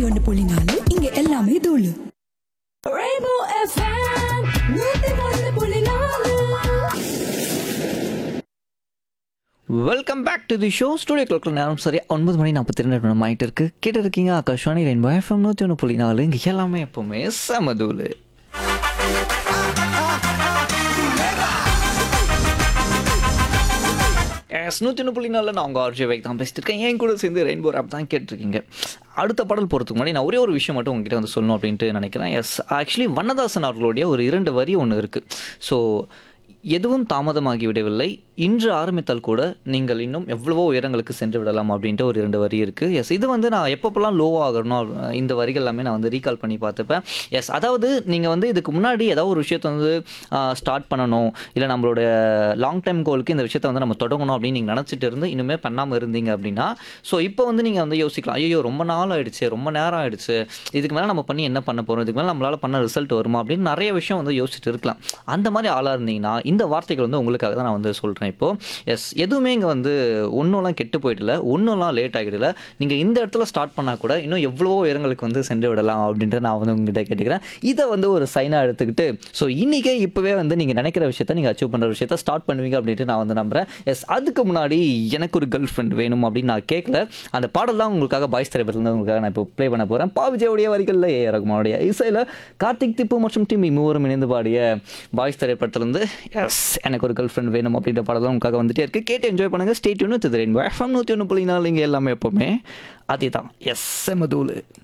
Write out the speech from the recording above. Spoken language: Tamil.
ஒன்று புள்ளி நாலு இங்க எல்லாமே தூளு Rainbow FM, நூத்தி ஒன்று புள்ளி நாலு. Welcome back to the show studio கிளாக்ல நேரம் சரி ஒன்பது மணி நாற்பத்தி ரெண்டு நிமிடம் ஆகிட்டு இருக்கு கேட்டு இருக்கீங்க ஆகாஷ்வாணி ரெயின்போ எஃப்எம் நூற்றி ஒன்று புள்ளி நாலு இங்கே எல்லாமே எப்போவுமே சமதூள் எஸ் நூற்றி ஒன்று புள்ளி நாலில் நான் உங்கள் ஆர்ஜி வைக் தான் பேசிட்டு இருக்கேன் என் கூட சேர்ந்து ரெயின்போ ஆப் தான் கேட்டிருக்கீங்க அடுத்த பாடல் போகிறதுக்கு முன்னாடி நான் ஒரே ஒரு விஷயம் மட்டும் உங்ககிட்ட வந்து சொல்லணும் அப்படின்ட்டு நினைக்கிறேன் எஸ் ஆக்சுவலி வண்ணதாசன் அவர்களுடைய ஒரு இரண்டு வரி ஒன்று இருக்குது ஸோ எதுவும் தாமதமாகி விடவில்லை இன்று ஆரம்பித்தால் கூட நீங்கள் இன்னும் எவ்வளவோ உயரங்களுக்கு சென்று விடலாம் அப்படின்ட்டு ஒரு இரண்டு வரி இருக்குது எஸ் இது வந்து நான் எப்பப்பெல்லாம் லோ ஆகணும் இந்த வரிகள் எல்லாமே நான் வந்து ரீகால் பண்ணி பார்த்துப்பேன் எஸ் அதாவது நீங்கள் வந்து இதுக்கு முன்னாடி ஏதாவது ஒரு விஷயத்தை வந்து ஸ்டார்ட் பண்ணணும் இல்லை நம்மளோட லாங் டைம் கோலுக்கு இந்த விஷயத்தை வந்து நம்ம தொடங்கணும் அப்படின்னு நீங்கள் நினச்சிட்டு இருந்து இனிமேல் பண்ணாமல் இருந்தீங்க அப்படின்னா ஸோ இப்போ வந்து நீங்கள் வந்து யோசிக்கலாம் ஐயோ ரொம்ப நாள் ஆயிடுச்சு ரொம்ப நேரம் ஆயிடுச்சு இதுக்கு மேலே நம்ம பண்ணி என்ன பண்ண போகிறோம் இதுக்கு மேலே நம்மளால் பண்ண ரிசல்ட் வருமா அப்படின்னு நிறைய விஷயம் வந்து யோசிச்சுட்டு இருக்கலாம் அந்த மாதிரி ஆளாக இருந்தீங்கன்னா இந்த வார்த்தைகள் வந்து உங்களுக்காக தான் நான் வந்து சொல்கிறேன் இப்போது எஸ் எதுவுமே இங்கே வந்து ஒன்றும்லாம் கெட்டு போயிடல ஒன்றும்லாம் லேட் ஆகிடல நீங்கள் இந்த இடத்துல ஸ்டார்ட் பண்ணால் கூட இன்னும் எவ்வளவோ உயரங்களுக்கு வந்து சென்று விடலாம் அப்படின்ட்டு நான் வந்து உங்ககிட்ட கேட்டுக்கிறேன் இதை வந்து ஒரு சைனாக எடுத்துக்கிட்டு ஸோ இன்றைக்கே இப்போவே வந்து நீங்கள் நினைக்கிற விஷயத்த நீங்கள் அச்சீவ் பண்ணுற விஷயத்த ஸ்டார்ட் பண்ணுவீங்க அப்படின்ட்டு நான் வந்து நம்புகிறேன் எஸ் அதுக்கு முன்னாடி எனக்கு ஒரு கேர்ள் ஃப்ரெண்ட் வேணும் அப்படின்னு நான் கேட்கல அந்த பாடல் தான் உங்களுக்காக பாய்ஸ் திரைப்படத்தில் உங்களுக்காக நான் இப்போ ப்ளே பண்ண போகிறேன் பாவிஜயோடைய வரிகளில் ஏ ரகுமானுடைய இசையில் கார்த்திக் திப்பு மற்றும் டிமி மூவரும் இணைந்து பாடிய பாய்ஸ் திரைப்படத்திலிருந்து எஸ் எனக்கு ஒரு கேர்ள் ஃப்ரெண்ட் வேணும் அப்படின்ற பாடல் தான் உங்களுக்காக வந்துட்டே இருக்கு கேட்டு என்ஜாய் பண்ணுங்க ஸ்டேட் யூனிட் ரெயின்போ எஃப்எம் நூற்றி ஒன்று புள்ளி நாலு இங்கே எல்லாமே எப்போவுமே அதே தான் எஸ் செமதூள்